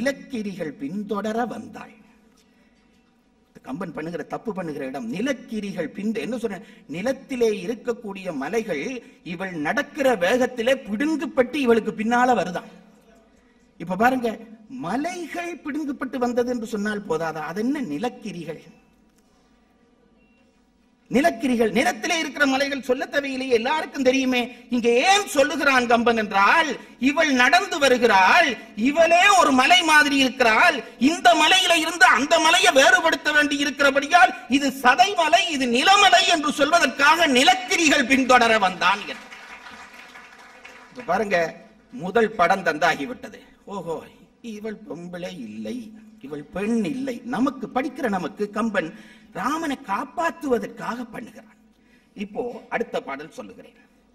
நிலக்கிரிகள் பின்தொடர வந்தாள் கம்பன் பண்ணுகிற தப்பு பண்ணுகிற இடம் நிலக்கிரிகள் பின் என்ன சொல்ற நிலத்திலே இருக்கக்கூடிய மலைகள் இவள் நடக்கிற வேகத்திலே பிடுங்குப்பட்டு இவளுக்கு பின்னால வருதாம் இப்ப பாருங்க மலைகள் பிடுங்குப்பட்டு வந்தது என்று சொன்னால் போதாதா அது என்ன நிலக்கிரிகள் நிலக்கிரிகள் நிலத்திலே இருக்கிற மலைகள் சொல்ல தேவையில்லையே எல்லாருக்கும் தெரியுமே இங்க ஏன் சொல்லுகிறான் கம்பன் என்றால் இவள் நடந்து வருகிறாள் இவளே ஒரு மலை மாதிரி இருக்கிறாள் இந்த மலையில இருந்து அந்த மலையை வேறுபடுத்த வேண்டி இருக்கிறபடியால் இது சதை மலை இது நிலமலை என்று சொல்வதற்காக நிலக்கிரிகள் பின்தொடர வந்தான் என்று. இப்ப பாருங்க முதல் படம் தந்தாகிவிட்டது ஓஹோ இவள் பொம்பளை இல்லை இவள் பெண் இல்லை நமக்கு படிக்கிற நமக்கு கம்பன் ராமனை காப்பாற்றுவதற்காக பண்ணுகிறான் இப்போ அடுத்த பாடல் சொல்லுகிறேன்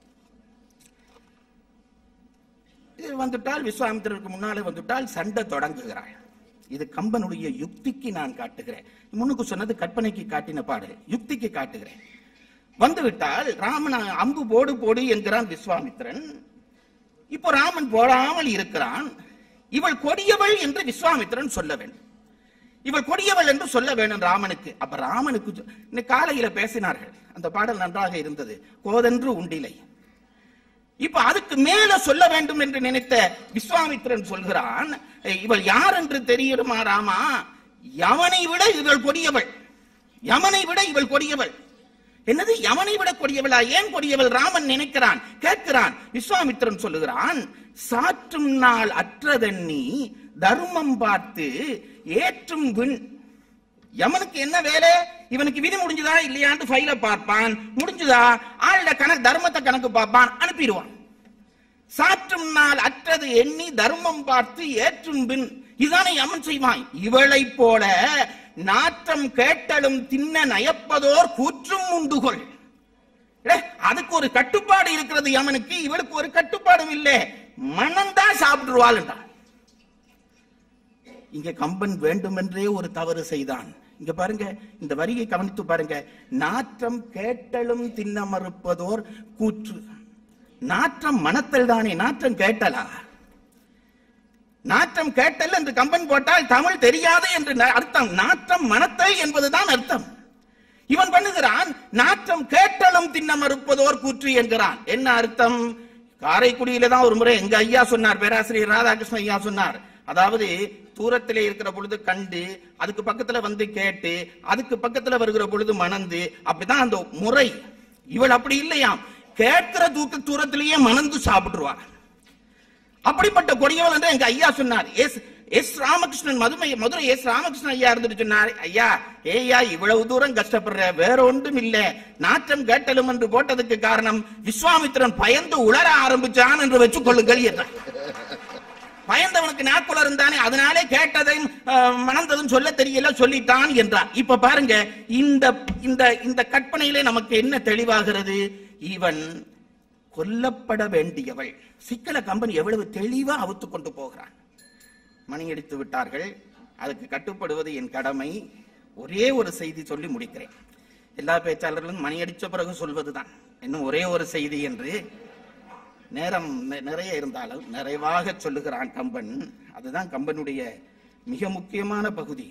இது வந்துட்டால் விஸ்வாமித்திரருக்கு முன்னாலே வந்துட்டால் சண்டை தொடங்குகிறாள் இது கம்பனுடைய யுக்திக்கு நான் காட்டுகிறேன் முன்னுக்கு சொன்னது கற்பனைக்கு காட்டின பாடல் யுக்திக்கு காட்டுகிறேன் வந்துவிட்டால் ராமன் அம்பு போடு போடு என்கிறான் விஸ்வாமித்திரன் இப்போ ராமன் போடாமல் இருக்கிறான் இவள் கொடியவள் என்று விஸ்வாமித்திரன் சொல்ல வேண்டும் இவள் கொடியவள் என்று சொல்ல வேண்டும் ராமனுக்கு அப்ப ராமனுக்கு சொ- இன்னைக்கு காலையில பேசினார்கள் அந்த பாடல் நன்றாக இருந்தது கோதென்று உண்டிலை இப்ப அதுக்கு மேல சொல்ல வேண்டும் என்று நினைத்த விஸ்வாமித்திரன் சொல்கிறான் "ஏய், இவள் யார் என்று தெரியுமா ராமா யமனை விட இவள் கொடியவள் யமனை விட இவள் கொடியவள் என்னது யமனை விட கொடியவளா ஏன் கொடியவள் ராமன் நினைக்கிறான் கேட்கிறான் விஸ்வாமித்திரன் சொல்லுகிறான் சாற்றும் நாள் அற்றதெண்ணி தர்மம் பார்த்து ஏற்றும் விண் யமனுக்கு என்ன வேலை இவனுக்கு விதி முடிஞ்சுதா இல்லையான்னு ஃபைல பார்ப்பான் முடிஞ்சுதா ஆளுட கணக்கு தர்மத்தை கணக்கு பார்ப்பான் அனுப்பிடுவான் சாற்றும் நாள் அற்றது எண்ணி தர்மம் பார்த்து ஏற்றும் பின் இதுதானே யமன் செய்வான் இவளைப் போல நாற்றம் கேட்டலும் தின்ன நயப்பதோர் கூற்றும் உண்டுகொள் ஏ, அதுக்கு ஒரு கட்டுப்பாடு இருக்கிறது யமனுக்கு இவளுக்கு ஒரு கட்டுப்பாடும் இல்லை மனம்தான் சாப்பிட்டுருவாள் என்றான் இங்க கம்பன் வேண்டுமென்றே ஒரு தவறு செய்தான் இங்க பாருங்க இந்த வரியை கவனித்து பாருங்க நாற்றம் கேட்டலும் தின்ன மறுப்பதோர் கூற்று நாற்றம் மனத்தல் தானே நாற்றம் கேட்டலா நாற்றம் கேட்டல் என்று கம்பன் போட்டால் தமிழ் தெரியாது என்று ந- அர்த்தம் நாற்றம் மனத்தல் என்பதுதான் அர்த்தம் இவன் பண்ணுகிறான் நாற்றம் கேட்டலும் தின்ன மறுப்பதோர் கூற்று என்கிறான் என்ன அர்த்தம் காரைக்குடியில தான் ஒரு முறை எங்க ஐயா சொன்னார் பேராசிரியர் ராதாகிருஷ்ணன் ஐயா சொன்னார் அதாவது தூரத்திலே இருக்கிற பொழுது கண்டு அதுக்கு பக்கத்துல வந்து கேட்டு அதுக்கு பக்கத்துல வருகிற பொழுது மணந்து அப்படிதான் அந்த முறை இவள் அப்படி இல்லையாம் கேட்கிற தூக்க தூரத்திலேயே மணந்து சாப்பிட்டுருவா அப்படிப்பட்ட கொடியவள் என்று எங்க ஐயா சொன்னார் எஸ் எஸ் ராமகிருஷ்ணன் மதுமை மதுரை எஸ் ராமகிருஷ்ணன் ஐயா இருந்துட்டு சொன்னார் ஐயா ஏய்யா இவ்வளவு தூரம் கஷ்டப்படுற வேற ஒன்றும் இல்ல நாற்றம் கேட்டலும் என்று போட்டதுக்கு காரணம் விஸ்வாமித்திரன் பயந்து உளர ஆரம்பிச்சான் என்று வச்சுக் கொள்ளுங்கள் என்றார் பயந்தவனுக்கு நாக்குலர் தானே அதனாலே கேட்டதையும் அஹ், மணந்ததும் சொல்ல தெரியல சொல்லிட்டான் என்றார் இப்ப பாருங்க இந்த இந்த இந்த கற்பனையிலே நமக்கு என்ன தெளிவாகிறது இவன் கொல்லப்பட வேண்டியவள் சிக்கல கம்பெனி எவ்வளவு தெளிவா அவுத்து கொண்டு போகிறான் மணி அடித்து விட்டார்கள் அதுக்கு கட்டுப்படுவது என் கடமை ஒரே ஒரு செய்தி சொல்லி முடிக்கிறேன் எல்லா பேச்சாளர்களும் மணி அடிச்ச பிறகு சொல்வதுதான் இன்னும் ஒரே ஒரு செய்தி என்று நேரம் நி- நிறைய இருந்தாலும் நிறைவாக சொல்லுகிறான் கம்பன் அதுதான் கம்பனுடைய மிக முக்கியமான பகுதி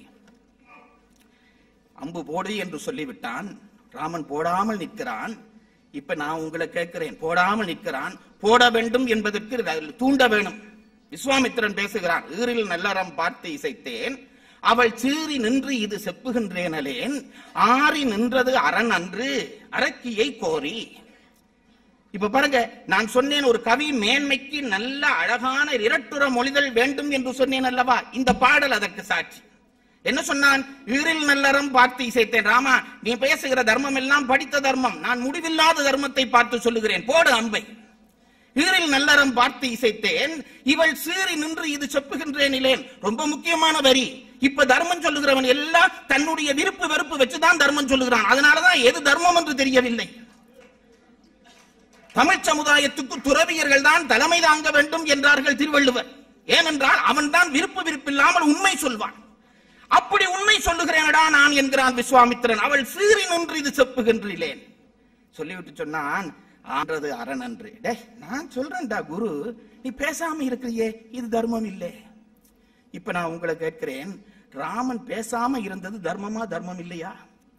அம்பு போடு என்று சொல்லிவிட்டான் ராமன் போடாமல் நிற்கிறான் இப்ப நான் உங்களை கேட்கிறேன் போடாமல் நிற்கிறான் போட வேண்டும் என்பதற்கு ர- தூண்ட வேணும் விஸ்வாமித்திரன் பேசுகிறான் ஈரில் நல்லறம் பார்த்து இசைத்தேன் அவள் சீறி நின்று இது செப்புகின்றேனலேன் ஆறி நின்றது அரண் அன்று அரக்கியை கோரி இப்ப பாருங்க நான் சொன்னேன் ஒரு கவி மேன்மைக்கு நல்ல அழகான இரட்டுற மொழிதல் வேண்டும் என்று சொன்னேன் அல்லவா இந்த பாடல் அதற்கு சாட்சி என்ன சொன்னான் ஈரில் நல்லறம் பார்த்து இசைத்தேன் ராமா நீ பேசுகிற தர்மம் எல்லாம் படித்த தர்மம் நான் முடிவில்லாத தர்மத்தை பார்த்து சொல்லுகிறேன் போடு அம்பை ஈரில் நல்லறம் பார்த்து இசைத்தேன் இவள் சீறி நின்று இது செப்புகின்றேனிலேன் ரொம்ப முக்கியமான வரி இப்ப தர்மம் சொல்லுகிறவன் எல்லாம் தன்னுடைய விருப்பு வெறுப்பு வச்சுதான் தர்மம் சொல்லுகிறான் அதனாலதான் எது தர்மம் என்று தெரியவில்லை தமிழ் சமுதாயத்துக்கு துறவியர்கள் தான் தலைமை தாங்க வேண்டும் என்றார்கள் திருவள்ளுவர் ஏனென்றால் அவன் தான் விருப்பு விருப்பில்லாமல் உண்மை சொல்வான் அப்படி உண்மை சொல்லுகிறேனடா நான் என்கிறான் விஸ்வாமித்திரன் அவள் சீறி நின்று இது செப்புகின்றேன் சொல்லிவிட்டு சொன்னான் ஆன்றது அரண் அன்று டேய் நான் சொல்றேன்டா குரு நீ பேசாம இருக்கிறியே இது தர்மம் இல்லை இப்ப நான் உங்களை கேட்கிறேன் ராமன் பேசாம இருந்தது தர்மமா தர்மம் இல்லையா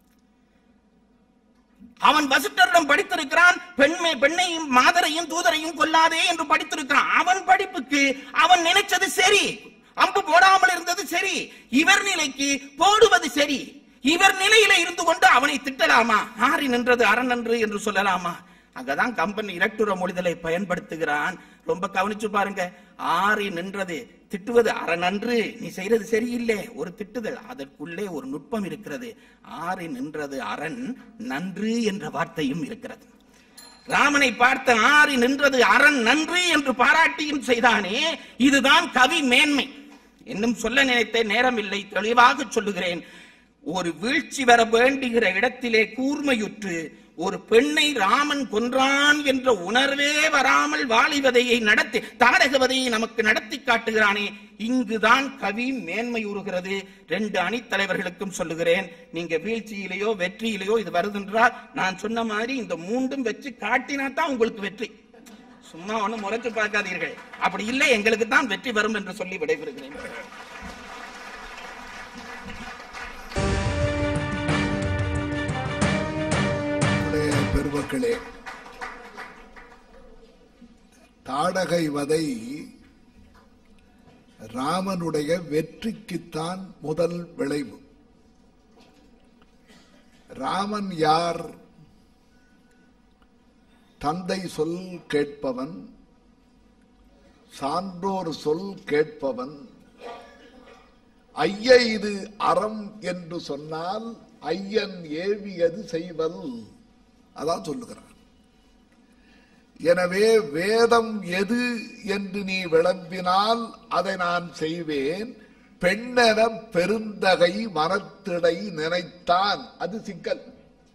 அவன் வசிட்டரிடம் படித்திருக்கிறான் பெண்மை பெண்ணையும் மாதரையும் தூதரையும் கொல்லாதே என்று படித்திருக்கிறான் அவன் படிப்புக்கு அவன் நினைச்சது சரி அம்பு போடாமல் இருந்தது சரி இவர் நிலைக்கு போடுவது சரி இவர் நிலையில இருந்து கொண்டு அவனை திட்டலாமா ஆறி நின்றது அரணன்று என்று சொல்லலாமா அங்கதான் கம்பன் இரட்டுற மொழிதலை பயன்படுத்துகிறான் ரொம்ப கவனிச்சு பாருங்க ஆறி நின்றது திட்டுவது அறநன்று நீ செய்யறது சரியில்லை ஒரு திட்டுதல் அதற்குள்ளே ஒரு நுட்பம் இருக்கிறது ஆறி நின்றது அரண் நன்று என்ற வார்த்தையும் இருக்கிறது ராமனை பார்த்த ஆறி நின்றது அரண் நன்று என்று பாராட்டியும் செய்தானே இதுதான் கவி மேன்மை இன்னும் சொல்ல நினைத்த நேரம் இல்லை தெளிவாக சொல்லுகிறேன் ஒரு வீழ்ச்சி வர வேண்டுகிற இடத்திலே கூர்மையுற்று ஒரு பெண்ணை ராமன் கொன்றான் என்ற உணர்வே வராமல் வாலிவதையை நடத்தி தாடகவதையை நமக்கு நடத்தி காட்டுகிறானே இங்குதான் கவி மேன்மையுறுகிறது ரெண்டு அணித்தலைவர்களுக்கும் சொல்லுகிறேன் நீங்க வீழ்ச்சியிலேயோ வெற்றியிலேயோ இது வருதுன்றால் நான் சொன்ன மாதிரி இந்த மூண்டும் வச்சு காட்டினா தான் உங்களுக்கு வெற்றி சும்மா ஒண்ணும் முறைச்சு பார்க்காதீர்கள் அப்படி இல்லை எங்களுக்கு தான் வெற்றி வரும் என்று சொல்லி விடைபெறுகிறேன் நம்முடைய பெருமக்களே தாடகை வதை ராமனுடைய வெற்றிக்குத்தான் முதல் விளைவு ராமன் யார் தந்தை சொல் கேட்பவன் சான்றோர் சொல் கேட்பவன் ஐய இது அறம் என்று சொன்னால் ஐயன் ஏவியது செய்வல் அதான் சொல்லுகிறான் எனவே வேதம் எது என்று நீ விளம்பினால் அதை நான் செய்வேன் பெண்ணென பெருந்தகை மனத்திடை நினைத்தான் அது சிக்கல்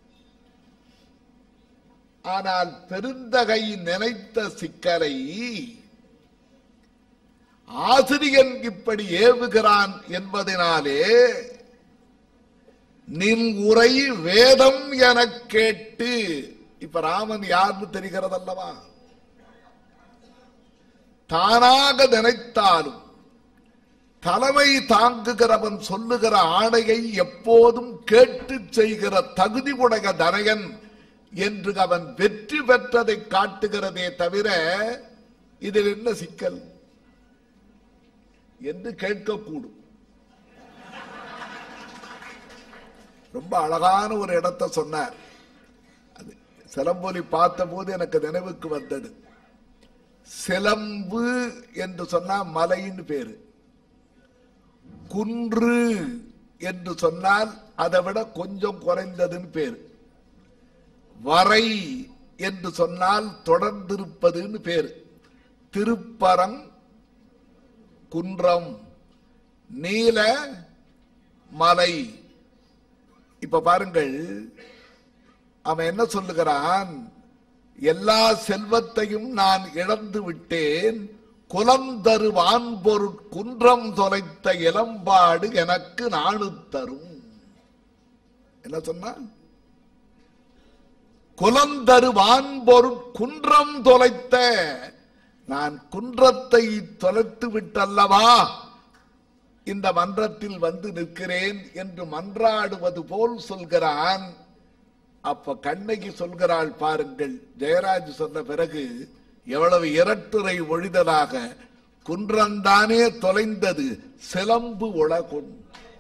ஆனால் பெருந்தகை நினைத்த சிக்கலை ஆசிரியன் இப்படி ஏவுகிறான் என்பதனாலே நின் உரை வேதம் எனக் கேட்டு இப்ப ராமன் யாருன்னு தெரிகிறதல்லவா தானாக நினைத்தாலும் தலைமை தாங்குகிறவன் சொல்லுகிற ஆணையை எப்போதும் கேட்டு செய்கிற தகுதி உடைய தனயன் என்று அவன் வெற்றி பெற்றதை காட்டுகிறதே தவிர இதில் என்ன சிக்கல் என்று கேட்கக்கூடும் ரொம்ப அழகான ஒரு இடத்தை சொன்னார் அது சிலம்பொலி பார்த்த போது எனக்கு நினைவுக்கு வந்தது சிலம்பு என்று சொன்னா மலைன்னு பேரு குன்று என்று சொன்னால் அதை விட கொஞ்சம் குறைந்ததுன்னு பேரு வரை என்று சொன்னால் தொடர்ந்திருப்பதுன்னு பேரு திருப்பரம் குன்றம் நீல மலை இப்ப பாருங்கள் அவன் என்ன சொல்லுகிறான் எல்லா செல்வத்தையும் நான் இழந்து விட்டேன் குலம் தருவான் பொருட் குன்றம் தொலைத்த இளம்பாடு எனக்கு நாடு தரும் என்ன சொன்னா குலம் தருவான் பொருட் குன்றம் தொலைத்த நான் குன்றத்தை தொலைத்து விட்டல்லவா இந்த மன்றத்தில் வந்து நிற்கிறேன் என்று மன்றாடுவது போல் சொல்கிறான் அப்ப கண்ணகி சொல்கிறாள் பாருங்கள் ஜெயராஜ் சொன்ன பிறகு எவ்வளவு இரட்டுரை ஒழிதலாக குன்றந்தானே தொலைந்தது சிலம்பு உலகொன்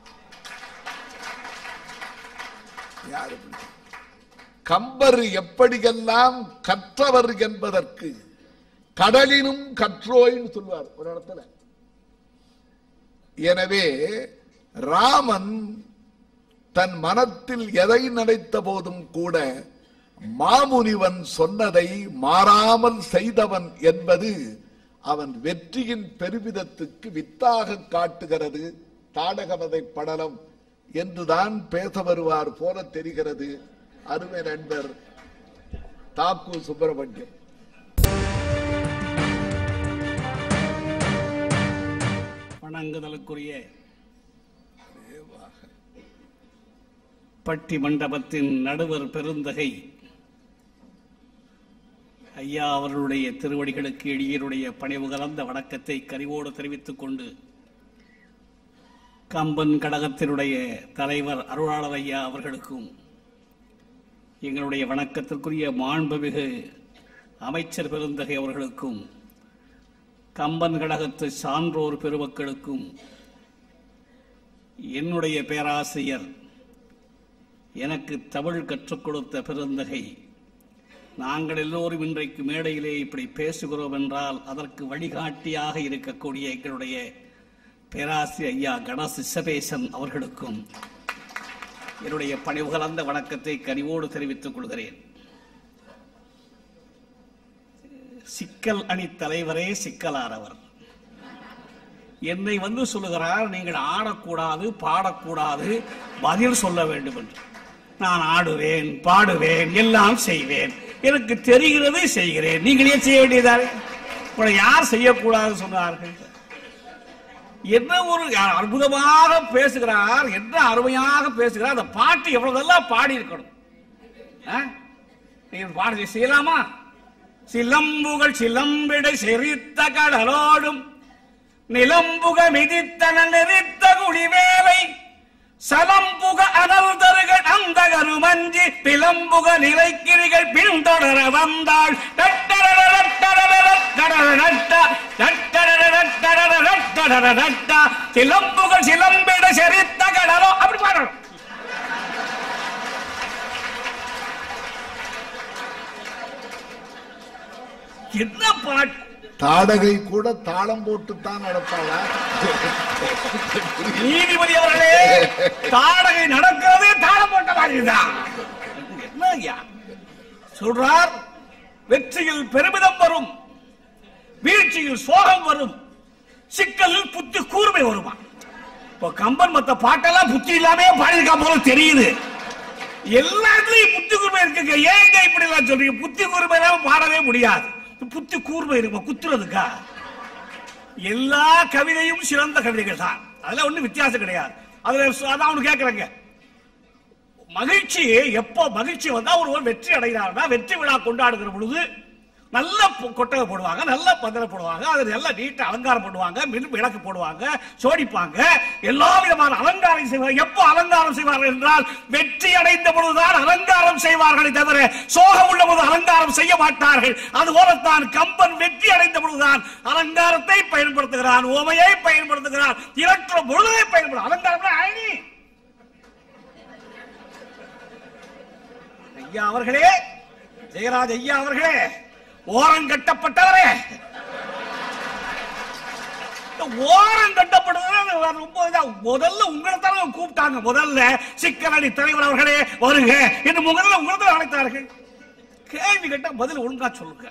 யார் இப்படி? கம்பர் எப்படியெல்லாம் கற்றவர் என்பதற்கு கடலினும் கற்றோய்ன்னு சொல்வார் ஒரு இடத்துல எனவே ராமன் தன் மனத்தில் எதை நினைத்த போதும் கூட மாமுனிவன் சொன்னதை மாறாமல் செய்தவன் என்பது அவன் வெற்றியின் பெருமிதத்துக்கு வித்தாக காட்டுகிறது தாடகவதை படலம் என்றுதான் பேச வருவார் போல தெரிகிறது அருமை நண்பர் தாக்கு சுப்பிரமணியம் வணங்குதலுக்குரிய பட்டி மண்டபத்தின் நடுவர் பெருந்தகை ஐயா அவர்களுடைய திருவடிகளுக்கு எளியருடைய பணிவு கலந்த வணக்கத்தை கரிவோடு தெரிவித்துக் கொண்டு கம்பன் கழகத்தினுடைய தலைவர் அருளாளர் ஐயா அவர்களுக்கும் எங்களுடைய வணக்கத்திற்குரிய மாண்புமிகு அமைச்சர் பெருந்தகை அவர்களுக்கும் கம்பன் கழகத்து சான்றோர் பெருமக்களுக்கும் என்னுடைய பேராசிரியர் எனக்கு தமிழ் கற்றுக் கொடுத்த பெருந்தகை நாங்கள் எல்லோரும் இன்றைக்கு மேடையிலே இப்படி பேசுகிறோம் என்றால் அதற்கு வழிகாட்டியாக இருக்கக்கூடிய எங்களுடைய பேராசிரியர் ஐயா கணேச சிசபேசன் அவர்களுக்கும் என்னுடைய பணிவு கலந்த வணக்கத்தை கனிவோடு தெரிவித்துக் கொள்கிறேன் சிக்கல் அணி தலைவரே சிக்கலானவர் என்னை வந்து சொல்லுகிறார் நீங்கள் ஆடக்கூடாது பாடக்கூடாது பதில் சொல்ல வேண்டும் என்று நான் ஆடுவேன் பாடுவேன் எல்லாம் செய்வேன் எனக்கு தெரிகிறது செய்கிறேன் நீங்களே செய்ய வேண்டியதானே உங்களை யார் செய்யக்கூடாது சொன்னார்கள் என்ன ஒரு அற்புதமாக பேசுகிறார் என்ன அருமையாக பேசுகிறார் அந்த பாட்டு எவ்வளவு நல்லா பாடி இருக்கணும் ஆ? நீங்க பாடலை செய்யலாமா சிலம்புகள் சிலம்பிடை செறித்த கடலோடும் நிலம்புக மிதித்தன நெறித்த குடிவேலை சலம்புக அனல் தருகள் அந்த கருமஞ்சி பிளம்புக நிலைக்கிரிகள் பின்தொடர வந்தாள் டட்டரர டட்டரர டட்டரர டட்டா, டட்டரர டட்டரர டட்டரர டட்டா. சிலம்புகள் சிலம்பிட செறித்த கடலோ அப்படி பாடணும் என்ன பாட்டு தாடகை கூட தாளம் போட்டுத்தான் நடப்பாளா நீதிபதி அவர்களே தாடகை நடக்கிறதே தாளம் போட்ட மாதிரிதான் என்ன ஐயா சொல்றார் வெற்றியில் பெருமிதம் வரும் வீழ்ச்சியில் சோகம் வரும் சிக்கலில் புத்தி கூர்மை வருமா இப்ப கம்பன் மத்த பாட்டெல்லாம் புத்தி இல்லாம பாடியிருக்கா போல தெரியுது எல்லாத்துலயும் புத்தி கூர்மை இருக்குங்க ஏங்க இப்படி எல்லாம் சொல்றீங்க புத்தி கூர்மை இல்லாம பாடவே முடியாது புத்தி கூர்மை இருக்குமா குத்துறதுக்கா எல்லா கவிதையும் சிறந்த கவிதைகள் தான் அதுல ஒண்ணும் வித்தியாசம் கிடையாது அதுல சு- அதான் அவனு கேக்குறாங்க மகிழ்ச்சி எப்போ மகிழ்ச்சி வந்தா ஒருவர் வெற்றி அடைகிறார்னா வெற்றி விழா கொண்டாடுகிற பொழுது நல்ல பொ- கொட்டகை போடுவாங்க நல்ல பந்தல போடுவாங்க அது நல்ல நீட்ட அலங்காரம் பண்ணுவாங்க மின் விளக்கு போடுவாங்க சோடிப்பாங்க எல்லா விதமான அலங்காரம் செய்வாங்க எப்போ அலங்காரம் செய்வார்கள் என்றால் வெற்றி அடைந்த பொழுதுதான் அலங்காரம் செய்வார்களே தவிர சோகம் உள்ள போது அலங்காரம் செய்ய மாட்டார்கள் அதுபோலத்தான் கம்பன் வெற்றி அடைந்த பொழுதுதான் அலங்காரத்தை பயன்படுத்துகிறான் ஓமையை பயன்படுத்துகிறான் இரற்ற பொழுதை பயன்படுத்த அலங்காரம் அழனி ஐயா அவர்களே ஜெயராஜ் ஐயா அவர்களே ஓரம் கட்டப்பட்டவரே இந்த ஓரம் கட்டப்பட்டது ரொம்ப இதா, முதல்ல உங்களை தானே கூப்பிட்டாங்க முதல்ல சிக்கலடி தலைவர் அவர்களே வருக என்று முதல்ல உங்களை தான் அழைத்தார்கள் கேள்வி கேட்டா பதில் ஒழுங்கா சொல்லுங்க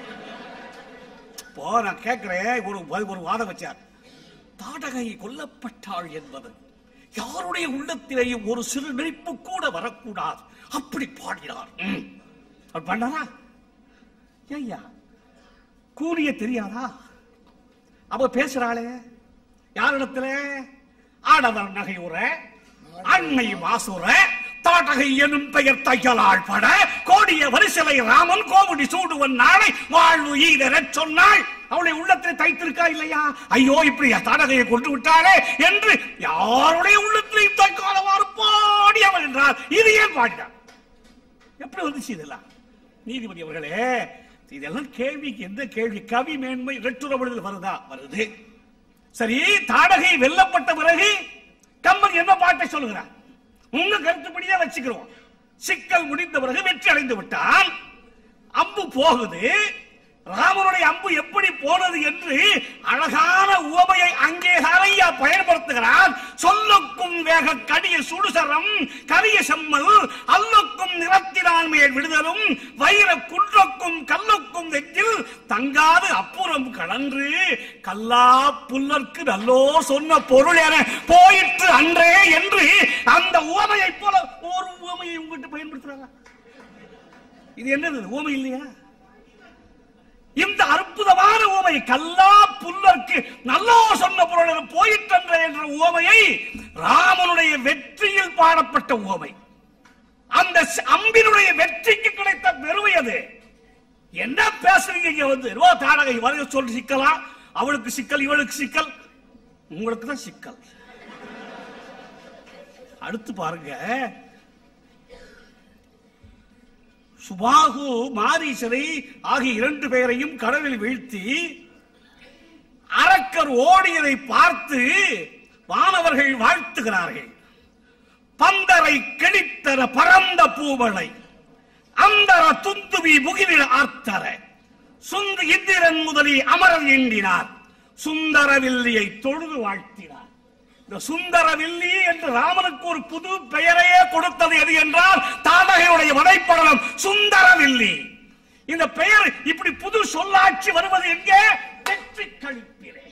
இப்போ நான் கேட்கிறேன் ஒரு ஒரு வாதம் வச்சார் தாடகை கொல்லப்பட்டாள் என்பது யாருடைய உள்ளத்திலேயும் ஒரு சிறு நெருப்பு கூட வரக்கூடாது அப்படி பாடினார் ம். அப்படி பண்ணாரா ஐயா கூலிய தெரியாதா அவ பேசுறாளே யாரிடத்துல ஆடவர் நகையுற அன்னை வாசுர தாட்டகை எனும் பெயர் தையலாள் பட கோடிய வரிசலை ராமன் கோமுடி சூடுவன் நாளை வாழ்வு ஈதரச் சொன்னாள் அவளை உள்ளத்தில் தைத்திருக்கா இல்லையா ஐயோ இப்படி தாடகையை கொண்டு விட்டாளே என்று யாருடைய உள்ளத்திலையும் தைக்காதவாறு பாடி அவள் என்றார் இது ஏன் பாடினார் எப்படி வந்துச்சு இதெல்லாம் நீதிபதி அவர்களே இதெல்லாம் கேள்விக்கு எந்த கேள்வி கவி மேன்மை ரெட்டுறவுகளில் வருதா வருது சரி தாடகை வெல்லப்பட்ட பிறகு கம்பன் என்ன பாட்டை சொல்லுகிறார் உங்க கருத்துப்படியே வச்சுக்கிறோம் சிக்கல் முடிந்த பிறகு வெற்றி அடைந்து விட்டான் அம்பு போகுது ராமனுடைய அம்பு எப்படி போனது என்று அழகான உவமையை அங்கே ஹரையா பயன்படுத்துகிறார் சொல்லுக்கும் வேக கடிய சுடுசரம் கரிய செம்மல் அல்லுக்கும் நிறத்தினான் மேல் விடுதலும் வைர குன்றக்கும் கல்லுக்கும் நெஞ்சில் தங்காது அப்புறம் கலன்று கல்லா புல்லற்கு நல்லோ சொன்ன பொருள் என போயிற்று அன்றே என்று அந்த உவமையை போல ஒரு உவமையை உங்ககிட்ட பயன்படுத்துறாங்க இது என்னது உவமை இல்லையா இந்த அற்புதமான உவமை கல்லா புல்லற்கு நல்லோ சொன்ன பொருள் போயிற்றன்ற என்ற உவமையை ராமனுடைய வெற்றியில் பாடப்பட்ட உவமை அந்த சி- அம்பினுடைய வெற்றிக்கு கிடைத்த பெருமை அது என்ன பேசுறீங்க இங்க வந்து ரோ தாடகை வரைய சொல்லி சிக்கலாம் அவளுக்கு சிக்கல் இவளுக்கு சிக்கல் உங்களுக்கு தான் சிக்கல் அடுத்து பாருங்க சுபாகு மாரீசரை ஆகிய இரண்டு பேரையும் கடலில் வீழ்த்தி அரக்கர் ஓடியதை பார்த்து வானவர்கள் வாழ்த்துகிறார்கள் பந்தரை கிழித்தர பரந்த பூவளை அந்தர துந்துவி முகிலில் ஆர்த்தர சுந்து இந்திரன் முதலி அமரர் எண்ணினார் சுந்தரவில்லியை தொழுது வாழ்த்தினார் இந்த சுந்தரவில்லி என்று ராமனுக்கு ஒரு புது பெயரையே கொடுத்தது எது என்றால் தாடகையுடைய வதைப்படலம் சுந்தரவில்லி இந்த பெயர் இப்படி புது சொல்லாட்சி வருவது எங்கே வெற்றி கழிப்பிலே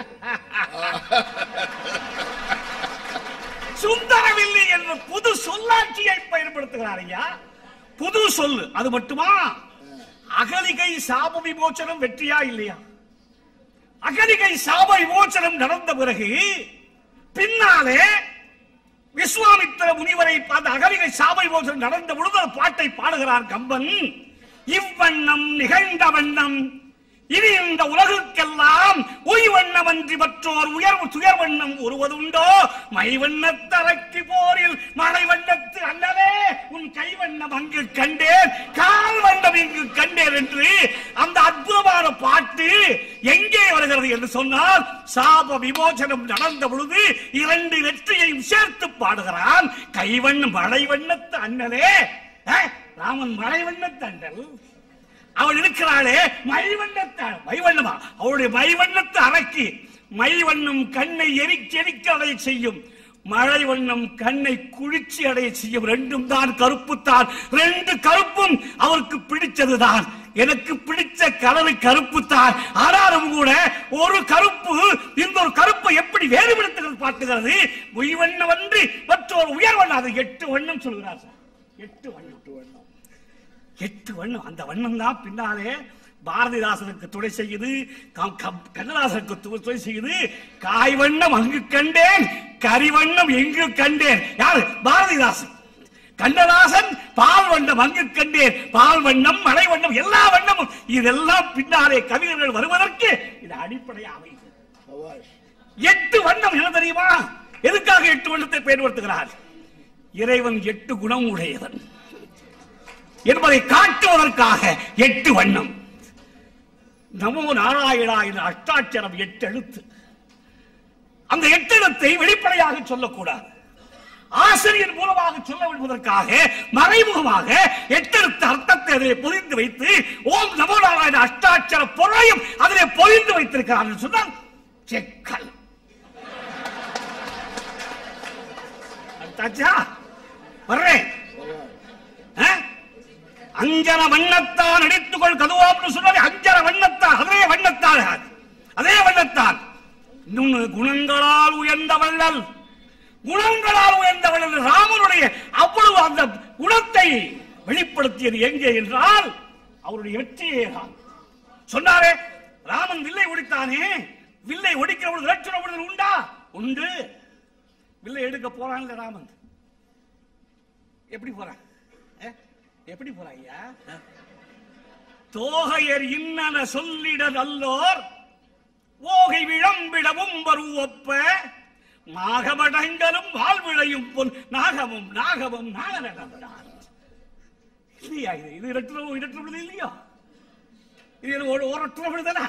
சுந்தரவில்லி என்ற புது சொல்லாட்சியை பயன்படுத்துகிறார் ஐயா புது சொல்லு அது மட்டுமா அகலிகை சாப விமோச்சனம் வெற்றியா இல்லையா அகலிகை சாப விமோச்சனம் நடந்த பிறகு பின்னாலே விஸ்வாமித்திர முனிவரை அந்த அகலிகை சாப விமோச்சனம் நடந்த பொழுது அந்த பாட்டை பாடுகிறார் கம்பன் இவ்வண்ணம் நிகழ்ந்த வண்ணம் இனி இந்த உலகுக்கெல்லாம் உய் வண்ணமன்றி மற்றோர் உயர்வு துயர் வண்ணம் உருவதுண்டோ மை வண்ணத்தரக்கி போரில் மழை வண்ணத்து அண்ணலே உன் கை வண்ணம் அங்கு கண்டேன் கால் வண்ணம் இங்கு கண்டேன் என்று அந்த அற்புதமான பாட்டு எங்கே வருகிறது என்று சொன்னால் சாப விமோசனம் நடந்த பொழுது இரண்டு வெற்றியையும் சேர்த்து பாடுகிறான் கைவண்ணம் மழை வண்ணத்து அண்ணலே அஹ், ராமன் மழை வண்ணத்து அண்ணல் அவள் இருக்கிறாளே மைவண்ணத்தை மைவண்ணமா அவளுடைய மைவண்ணத்தை அரக்கி மைவண்ணம் கண்ணை எரிக்க எரிக்க அடைய செய்யும் மழை வண்ணம் கண்ணை குளிர்ச்சி அடைய செய்யும் ரெண்டும் தான் கருப்பு தான் ரெண்டு கருப்பும் அவருக்கு பிடிச்சதுதான் எனக்கு பிடிச்ச கலரு கருப்பு தான் ஆனாலும் கூட ஒரு கருப்பு இந்த ஒரு கருப்பை எப்படி வேறுபடுத்துகிறது பார்த்துகிறது உய்வண்ணம் அன்றி மற்றொரு உயர் வண்ணம் அது எட்டு வண்ணம் சொல்கிறார் சார் எட்டு வண்ணம் எட்டு வண்ணம் அந்த வண்ணம் தான் பின்னாலே பாரதிதாசனுக்கு துணை செய்யுது கம்- கம்- கண்ணதாசனுக்கு து- துணை செய்யுது காய் வண்ணம் அங்கு கண்டேன் கரி வண்ணம் எங்கு கண்டேன் யாரு பாரதிதாசன் கண்ணதாசன் பால் வண்ணம் அங்கு கண்டேன் பால் வண்ணம் மழை வண்ணம் எல்லா வண்ணமும் இதெல்லாம் பின்னாலே கவிஞர்கள் வருவதற்கு இது அடிப்படையாக அமைகிறது சபாஷ். எட்டு வண்ணம் என்ன தெரியுமா எதுக்காக எட்டு வண்ணத்தை பயன்படுத்துகிறார் இறைவன் எட்டு குணம் உடையவன் என்பதை காட்டுவதற்காக எட்டு வண்ணம் நமோ நாராயணா என்ற அஷ்டாட்சரம் எட்டு எழுத்து அந்த எட்டு எழுத்தை வெளிப்படையாக சொல்லக்கூடாது ஆசிரியர் மூலமாக சொல்ல விடுவதற்காக மறைமுகமாக எட்டெழுத்து அர்த்தத்தை அதிலே பொதிந்து வைத்து ஓம் நமோ நாராயண அஷ்டாட்சர பொருளையும் அதிலே பொதிந்து வைத்திருக்கிறார் என்று சொன்னால் செக்கல் அடுத்தாச்சா வர்றேன் ஆ? அஞ்சன வண்ணத்தான் அடித்துக்கொள் கதுவாப்னு சொன்னாலே அஞ்சன வண்ணத்தான் அதே வண்ணத்தான் அதே வண்ணத்தான் இன்னொன்னு குணங்களால் உயர்ந்த வள்ளல் குணங்களால் உயர்ந்த வள்ளல் ராமனுடைய அவ்வளவு அந்த குணத்தை வெளிப்படுத்தியது எங்கே என்றால் அவருடைய வெற்றியே தான் சொன்னாரே ராமன் வில்லை ஒடித்தானே வில்லை ஒடிக்கிற பொழுது லட்சண விடுதல் உண்டா உண்டு வில்லை எடுக்க போறான்ல ராமன் எப்படி போறான் அஹ்? எப்படி போறான் ஐயா அஹ்? தோகையர் இன்னன சொல்லிட நல்லோர் ஓகை விளம்பிடவும் வருவப்ப நாகமடங்களும் வாழ்விழையும் பொன் நாகமும் நாகமும் நாக நடந்தார் இல்லையா இது இது இரட்டு இரட்டு விடுதல் இல்லையா இது என்ன ஒரு ஒரற்ற விடுதலா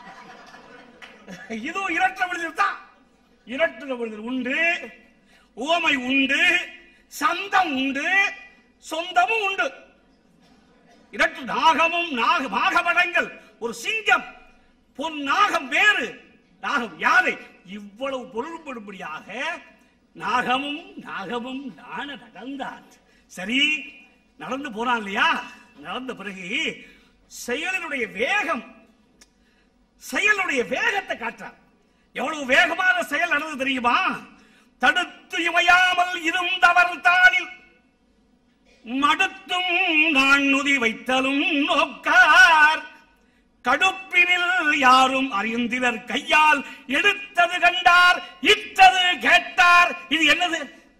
இதுவும் இரட்ட விடுதல் தான் இரட்டு விடுதல் உண்டு உவமை உண்டு சந்தம் உண்டு சொந்தமும் உண்டு இரட்டு நாகமும் நாக நாகமடங்கள் ஒரு சிங்கம் பொன் நாகம் வேறு நாகம் யாரை இவ்வளவு பொருள்படும்படியாக நாகமும் நாகமும் நாண நடந்தான் சரி நடந்து போனான் இல்லையா நடந்த பிறகு செயலினுடைய வேகம் செயலுடைய வேகத்தை காட்டுறார் எவ்வளவு வேகமான செயல் நடந்தது தெரியுமா தடுத்து இமையாமல் இருந்தவர் தானில் மடுத்தும் நான் நுதி வைத்தலும் நோக்கார் கடுப்பினில் யாரும் அறிந்திலர் கையால் எடுத்தது கண்டார் இட்டது கேட்டார் இது என்னது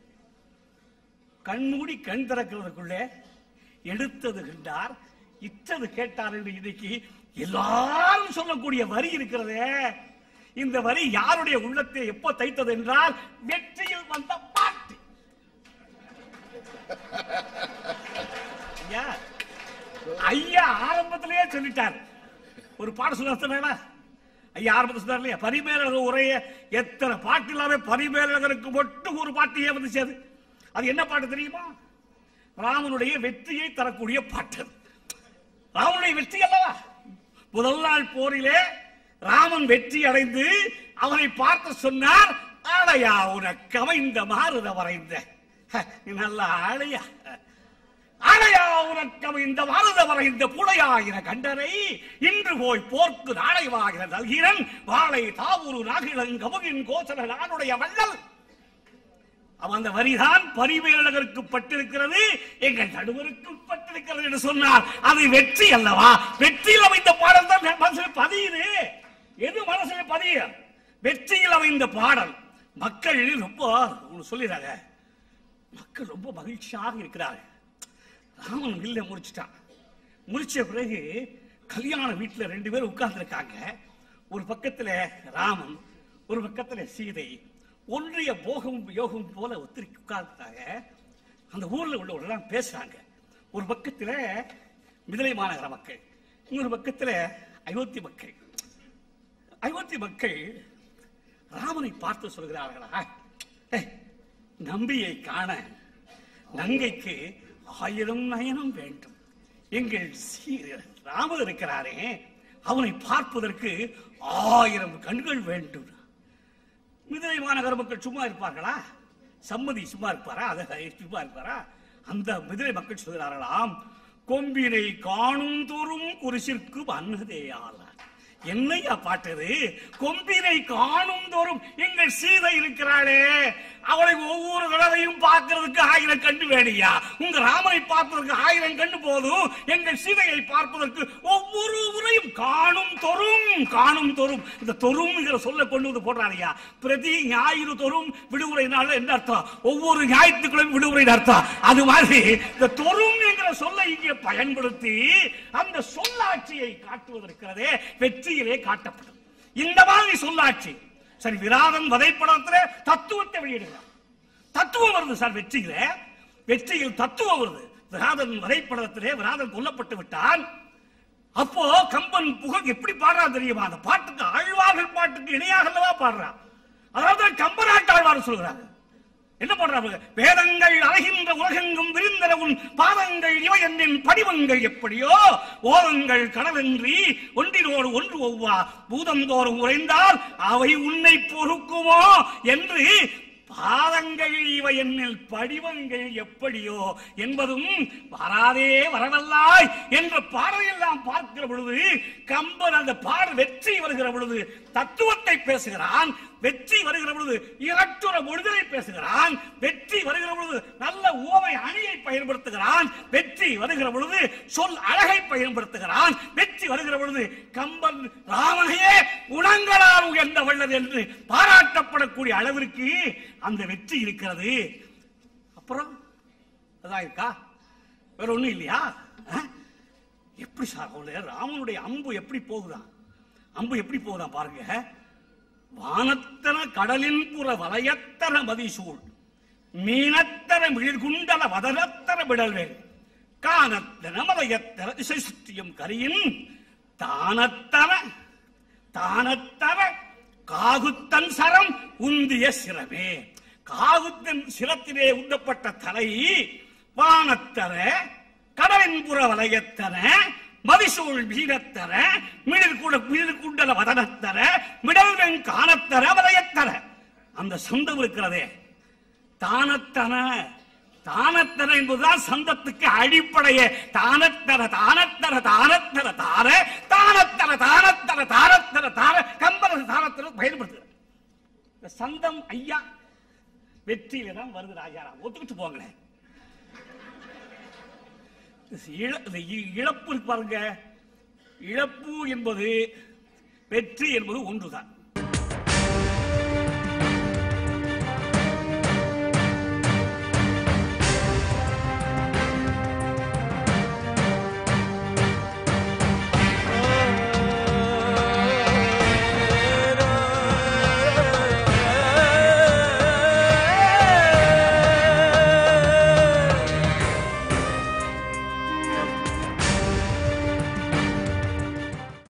கண்மூடி கண் திறக்கிறதுக்குள்ளே எடுத்தது கண்டார் இட்டது கேட்டார் என்று இன்னைக்கு எல்லாரும் சொல்லக்கூடிய வரி இருக்கிறதே இந்த வரி யாருடைய உள்ளத்தை எப்போ தைத்தது என்றால் வெற்றியில் வந்த பாட்டு ஐயா ஐயா ஆரம்பத்திலேயே சொல்லிட்டார் ஒரு பாடம் சொல்ல ஐயா ஆரம்பத்தில் சொன்னார் இல்லையா பரிமேலழக உரைய எத்தனை பாட்டு இல்லாம பரிமேலழகருக்கு மட்டும் ஒரு பாட்டு ஏன் வந்துச்சு அது அது என்ன பாட்டு தெரியுமா ராமனுடைய வெற்றியை தரக்கூடிய பாட்டு அது. ராமனுடைய வெற்றி அல்லவா முதல் நாள் போரிலே ராமன் வெற்றி அடைந்து அவனை பார்த்து சொன்னார் ஆளையா உனக்கு அமைந்த மாறுத வரைந்த ஹ, நீ நல்ல ஆளையா ஆளையா உனக்கு அமைந்த மாறுத வரைந்த புலையாயிர கண்டனை இன்று போய் போர்க்கு நாளைவாகிற நல்கிறன் வாழை தாவூரு நாகிழன் கமுகின் கோசல நானுடைய வள்ளல் அவன் அந்த வரிதான் பரிமேலகருக்கு பட்டிருக்கிறது எங்கள் நடுவருக்கு பட்டிருக்கிறது என்று சொன்னார் அது வெற்றி அல்லவா வெற்றியில் அமைந்த பாடல் தான் மனசில் பதியுது எது மனசில் பதிய வெற்றியில் அமைந்த பாடல் மக்கள் ரொம்ப உங்களுக்கு சொல்லிடுறாங்க மக்கள் ரொம்ப மகிழ்ச்சியாக இருக்கிறார்கள் ராமன் வில்ல முடிச்சிட்டான் முடிச்ச பிறகு கல்யாண வீட்டுல ரெண்டு பேரும் உட்கார்ந்துருக்காங்க ஒரு பக்கத்துல ராமன் ஒரு பக்கத்துல சீதை ஒன்றிய போகம் யோகம் போல ஒத்திரி உட்கார்ந்துட்டாங்க அந்த ஊர்ல உள்ளவர்கள் பேசுறாங்க ஒரு பக்கத்துல மிதிலை மாநகர மக்கள் இன்னொரு பக்கத்துல அயோத்தி மக்கள் அயோத்தி மக்கள் ராமனை பார்த்து சொல்கிறார்களா "ஏய், நம்பியை காண நங்கைக்கு ஆயிரம் நயனம் வேண்டும் எங்கள் சீ- ராமர் இருக்கிறாரே அவனை பார்ப்பதற்கு ஆயிரம் கண்கள் வேண்டும் மிதிலை மாநகர மக்கள் சும்மா இருப்பார்களா சம்மதி சும்மா இருப்பாரா அதை சும்மா இருப்பாரா அந்த மிதிலை மக்கள் சொல்கிறார்களாம் கொம்பினை காணும் தோறும் குரிசிற்கு அன்னதேயாள என்னையா பாட்டது கொம்பினை காணும் தோறும் எங்கள் சீதை இருக்கிறாளே அவளை ஒவ்வொரு தடவையும் பார்க்கிறதுக்கு ஆயிரம் கண்ணு வேணியா உங்க ராமனை பார்ப்பதற்கு ஆயிரம் கண்ணு போதும் எங்கள் சீதையை பார்ப்பதற்கு ஒவ்வொரு முறையும் காணும் தொறும் காணும் தொறும் இந்த தொறும்ங்கிற சொல்ல கொண்டு வந்து போடுறாருயா பிரதி ஞாயிறு தொறும் விடுமுறை நாள் என்ன அர்த்தம் ஒவ்வொரு ஞாயிற்றுக்கிழமை விடுமுறை அர்த்தம் அது மாதிரி இந்த தொறும் என்கிற சொல்லை இங்கே பயன்படுத்தி அந்த சொல்லாட்சியை காட்டுவதற்கிறதே வெற்றியிலே காட்டப்படும் இந்த மாதிரி சொல்லாட்சி சரி விராதன் வதைப்படத்துல தத்துவத்தை வெளியிடுகிறார் தத்துவம் வருது சார் வெற்றியில வெற்றியில் தத்துவம் வருது விராதன் வரைபடத்திலே விராதன் கொல்லப்பட்டு விட்டான் அப்போ கம்பன் புகழ் எப்படி பாடுறான் தெரியுமா அந்த பாட்டுக்கு ஆழ்வார்கள் பாட்டுக்கு இணையாக அல்லவா பாடுறான் அதாவது கம்பராட்டாழ்வார் சொல்கிறாங்க என்ன பண்றாங்க வேதங்கள் அழகின்ற உலகெங்கும் விரிந்தன உன் பாதங்கள் இவை என்னின் படிவங்கள் எப்படியோ ஓதங்கள் கடலன்றி ஒன்றினோடு ஒன்று ஒவ்வா பூதந்தோறும் உறைந்தால் அவை உன்னை பொறுக்குமோ என்று பாதங்கள் இவை என்னில் படிவங்கள் எப்படியோ என்பதும் வராதே வரவல்லாய் என்ற பாடலையெல்லாம் பார்க்கிற பொழுது கம்பன் அந்த பாட வெற்றி வருகிற பொழுது தத்துவத்தை பேசுகிறான் வெற்றி வருகிற பொழுது இரட்டுற விடுதலை பேசுகிறான் வெற்றி வருகிற பொழுது நல்ல உவமை அணியை பயன்படுத்துகிறான் வெற்றி வருகிற பொழுது சொல் அழகை பயன்படுத்துகிறான் வெற்றி வருகிற பொழுது கம்பன் ராமனையே குணங்களால் உயர்ந்த வல்லது என்று பாராட்டப்படக்கூடிய அளவிற்கு அந்த வெற்றி இருக்கிறது அப்புறம் அதான் இருக்கா வேற ஒண்ணும் இல்லையா ஆ? எப்படி சார் அவளே ராமனுடைய அம்பு எப்படி போகுதான் அம்பு எப்படி போகுதான் பாருங்க வானத்தன கடலின் புற வலையத்தன மதிசூழ் மீனத்தன மிழிர்குண்டல வதனத்தன விடல்வேல் காணத்தன மலையத்தன திசை சுற்றியும் கரியின் தானத்தன தானத்தன காகுத்தன் சரம் உந்திய சிரமே காகுத்தன் சிரத்திலே உந்தப்பட்ட தலை வானத்தர கடலின் புற வலையத்தன மதிசூழ் வீரத்தர மிடில் கூட மிடில் குண்டல வதனத்தர மிடல்வெண் காணத்தர வலையத்தர அந்த சந்தம் இருக்கிறதே தானத்தன தானத்தன என்பதுதான் சந்தத்துக்கு அடிப்படையே தானத்தர தானத்தர தானத்தர தார தானத்தர தானத்தர தானத்தர தார கம்பர தானத்தர பயன்படுத்துகிறார் இந்த சந்தம் ஐயா வெற்றியில தான் வருது ராஜாராம் ஒத்துக்கிட்டு போங்களேன் இழ- இந்த இ- இழப்பு இருக்கு பாருங்க இழப்பு என்பது வெற்றி என்பது ஒன்றுதான்